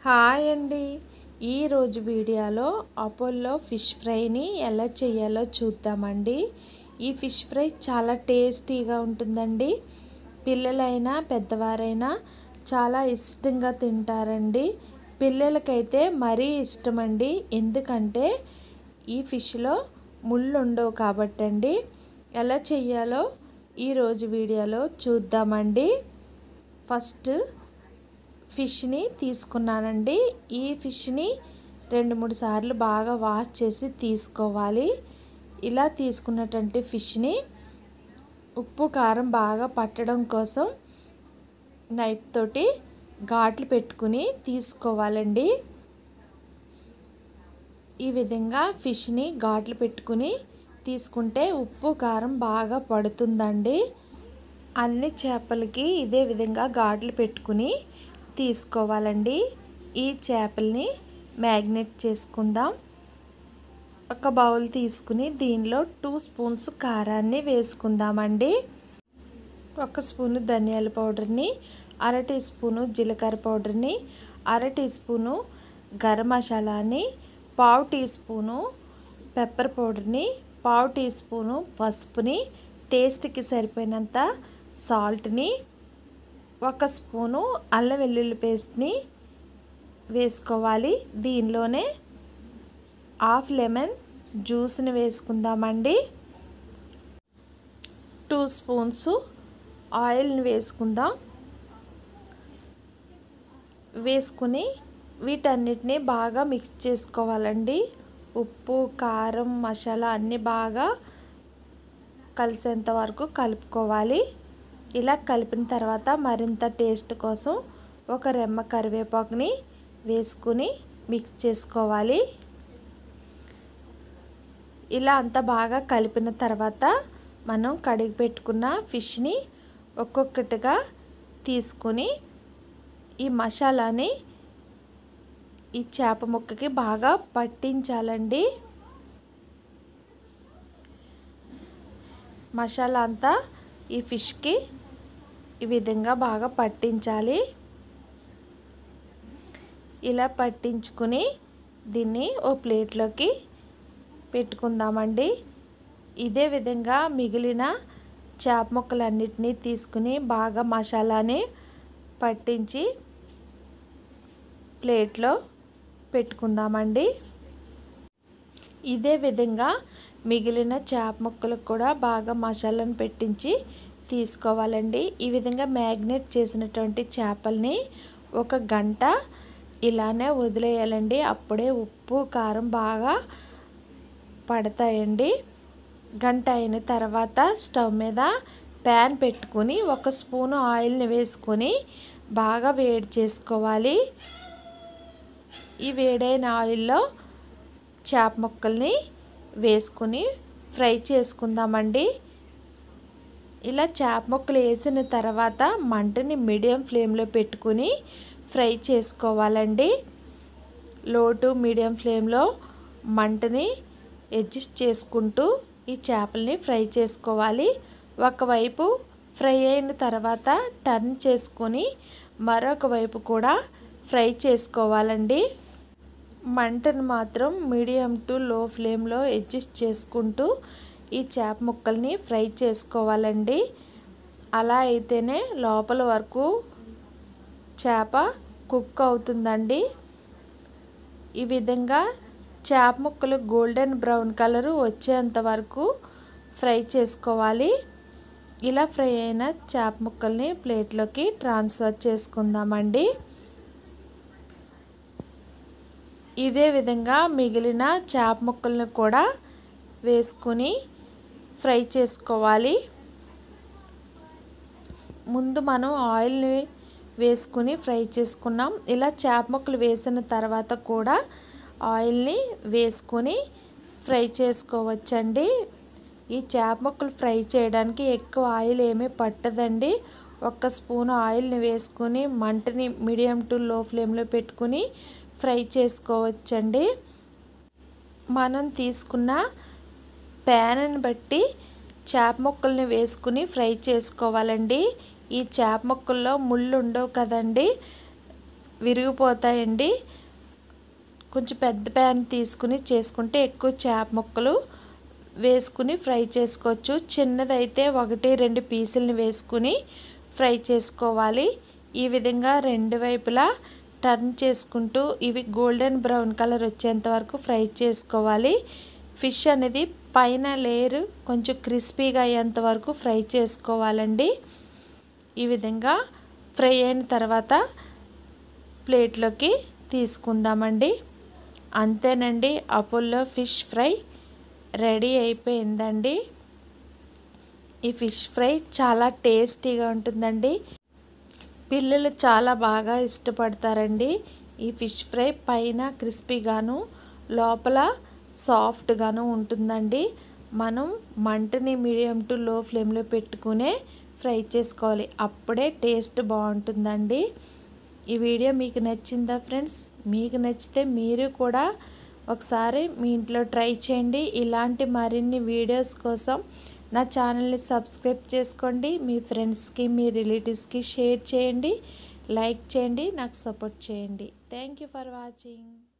hi అండి ఈరోజు వీడియోలో అపోలో ఫిష్ ఫ్రైని ఎలా చేయాలో చూద్దామండి ఈ ఫిష్ ఫ్రై చాలా టేస్టీగా ఉంటుందండి పిల్లలైనా పెద్దవారైనా చాలా ఇష్టంగా తింటారండి పిల్లలకైతే మరీ ఇష్టమండి ఎందుకంటే ఈ ఫిష్లో ముళ్ళు ఉండవు కాబట్టండి ఎలా చేయాలో ఈరోజు వీడియోలో చూద్దామండి ఫస్ట్ ఫిష్ని తీసుకున్నానండి ఈ ఫిష్ని రెండు మూడు సార్లు బాగా వాష్ చేసి తీసుకోవాలి ఇలా తీసుకున్నటువంటి ఫిష్ని ఉప్పు కారం బాగా పట్టడం కోసం నైఫ్ తోటి ఘాట్లు పెట్టుకుని తీసుకోవాలండి ఈ విధంగా ఫిష్ని ఘాట్లు పెట్టుకుని తీసుకుంటే ఉప్పు కారం బాగా పడుతుందండి అన్ని చేపలకి ఇదే విధంగా ఘాట్లు పెట్టుకుని తీసుకోవాలండి ఈ చేపల్ని మ్యాగ్నెట్ చేసుకుందాం ఒక బౌల్ తీసుకుని దీనిలో టూ స్పూన్స్ కారాన్ని వేసుకుందామండి ఒక స్పూను ధనియాల పౌడర్ని అర టీ స్పూను జీలకర్ర పౌడర్ని అర టీ స్పూను గరం మసాలాని పావు టీ స్పూను పెప్పర్ పౌడర్ని పావు టీ స్పూను పసుపుని టేస్ట్కి సరిపోయినంత సాల్ట్ని ఒక స్పూను అల్లం వెల్లుల్లి పేస్ట్ని వేసుకోవాలి దీనిలోనే హాఫ్ లెమన్ జ్యూస్ని వేసుకుందామండి టూ స్పూన్స్ ఆయిల్ని వేసుకుందాం వేసుకుని వీటన్నిటిని బాగా మిక్స్ చేసుకోవాలండి ఉప్పు కారం మసాలా అన్నీ బాగా కలిసేంత వరకు కలుపుకోవాలి ఇలా కలిపిన తర్వాత మరింత టేస్ట్ కోసం ఒక రెమ్మ కరివేపాకుని వేసుకుని మిక్స్ చేసుకోవాలి ఇలా అంతా బాగా కలిపిన తర్వాత మనం కడిగి పెట్టుకున్న ఫిష్ని ఒక్కొక్కటిగా తీసుకుని ఈ మసాలాని ఈ చేప ముక్కకి బాగా పట్టించాలండి మసాలా అంతా ఈ ఫిష్కి ఈ విధంగా బాగా పట్టించాలి ఇలా పట్టించుకుని దీన్ని ఓ ప్లేట్లోకి పెట్టుకుందామండి ఇదే విధంగా మిగిలిన చేప ముక్కలన్నిటినీ తీసుకుని బాగా మసాలాని పట్టించి ప్లేట్లో పెట్టుకుందామండి ఇదే విధంగా మిగిలిన చేప ముక్కలకు కూడా బాగా మసాలాను పెట్టించి తీసుకోవాలండి ఈ విధంగా మ్యాగ్నేట్ చేసినటువంటి చేపల్ని ఒక గంట ఇలానే వదిలేయాలండి అప్పుడే ఉప్పు కారం బాగా పడతాయండి గంట అయిన తర్వాత స్టవ్ మీద ప్యాన్ పెట్టుకుని ఒక స్పూను ఆయిల్ని వేసుకొని బాగా వేడి చేసుకోవాలి ఈ వేడైన ఆయిల్లో చేప ముక్కల్ని వేసుకుని ఫ్రై చేసుకుందామండి ఇలా చేప ముక్కలు వేసిన తర్వాత మంటని మీడియం ఫ్లేమ్లో పెట్టుకుని ఫ్రై చేసుకోవాలండి లో టు మీడియం ఫ్లేమ్లో మంటని అడ్జస్ట్ చేసుకుంటూ ఈ చేపల్ని ఫ్రై చేసుకోవాలి ఒకవైపు ఫ్రై అయిన తర్వాత టర్న్ చేసుకొని మరొక వైపు కూడా ఫ్రై చేసుకోవాలండి మంటను మాత్రం మీడియం టు లో ఫ్లేమ్లో అడ్జస్ట్ చేసుకుంటూ ఈ చేప ముక్కల్ని ఫ్రై చేసుకోవాలండి అలా అయితేనే లోపల వరకు చేప కుక్ అవుతుందండి ఈ విధంగా చేప ముక్కలు గోల్డెన్ బ్రౌన్ కలరు వచ్చేంత వరకు ఫ్రై చేసుకోవాలి ఇలా ఫ్రై అయిన చేప ముక్కల్ని ప్లేట్లోకి ట్రాన్స్ఫర్ చేసుకుందామండి ఇదే విధంగా మిగిలిన చేప ముక్కలను కూడా వేసుకుని ఫ్రై చేసుకోవాలి ముందు మనం ఆయిల్ని వేసుకుని ఫ్రై చేసుకున్నాం ఇలా చేప ముక్కలు వేసిన తర్వాత కూడా ఆయిల్ని వేసుకొని ఫ్రై చేసుకోవచ్చండి ఈ చేప ముక్కలు ఫ్రై చేయడానికి ఎక్కువ ఆయిల్ ఏమీ పట్టదండి ఒక్క స్పూన్ ఆయిల్ని వేసుకొని మంటని మీడియం టు లో ఫ్లేమ్లో పెట్టుకుని ఫ్రై చేసుకోవచ్చండి మనం తీసుకున్న ప్యాన్ని బట్టి చేప ముక్కల్ని వేసుకుని ఫ్రై చేసుకోవాలండి ఈ చేప ముక్కల్లో ముళ్ళు ఉండవు కదండి విరిగిపోతాయండి కొంచెం పెద్ద ప్యాన్ తీసుకుని చేసుకుంటే ఎక్కువ చేప ముక్కలు వేసుకుని ఫ్రై చేసుకోవచ్చు చిన్నదైతే ఒకటి రెండు పీసులని వేసుకుని ఫ్రై చేసుకోవాలి ఈ విధంగా రెండు వైపులా టర్న్ చేసుకుంటూ ఇవి గోల్డెన్ బ్రౌన్ కలర్ వచ్చేంత వరకు ఫ్రై చేసుకోవాలి ఫిష్ అనేది పైన లేయర్ కొంచెం క్రిస్పీగా అయ్యేంత వరకు ఫ్రై చేసుకోవాలండి ఈ విధంగా ఫ్రై అయిన తర్వాత ప్లేట్లోకి తీసుకుందామండి అంతేనండి అపోలో ఫిష్ ఫ్రై రెడీ అయిపోయిందండి ఈ ఫిష్ ఫ్రై చాలా టేస్టీగా ఉంటుందండి పిల్లలు చాలా బాగా ఇష్టపడతారండి ఈ ఫిష్ ఫ్రై పైన క్రిస్పీగాను లోపల సాఫ్ట్గాను ఉంటుందండి మనం మంటని మీడియం టు లో ఫ్లేమ్లో పెట్టుకునే ఫ్రై చేసుకోవాలి అప్పుడే టేస్ట్ బాగుంటుందండి ఈ వీడియో మీకు నచ్చిందా ఫ్రెండ్స్ మీకు నచ్చితే మీరు కూడా ఒకసారి మీ ఇంట్లో ట్రై చేయండి ఇలాంటి మరిన్ని వీడియోస్ కోసం నా ఛానల్ని సబ్స్క్రైబ్ చేసుకోండి మీ ఫ్రెండ్స్కి మీ రిలేటివ్స్కి షేర్ చేయండి లైక్ చేయండి నాకు సపోర్ట్ చేయండి థ్యాంక్ యూ ఫర్ వాచింగ్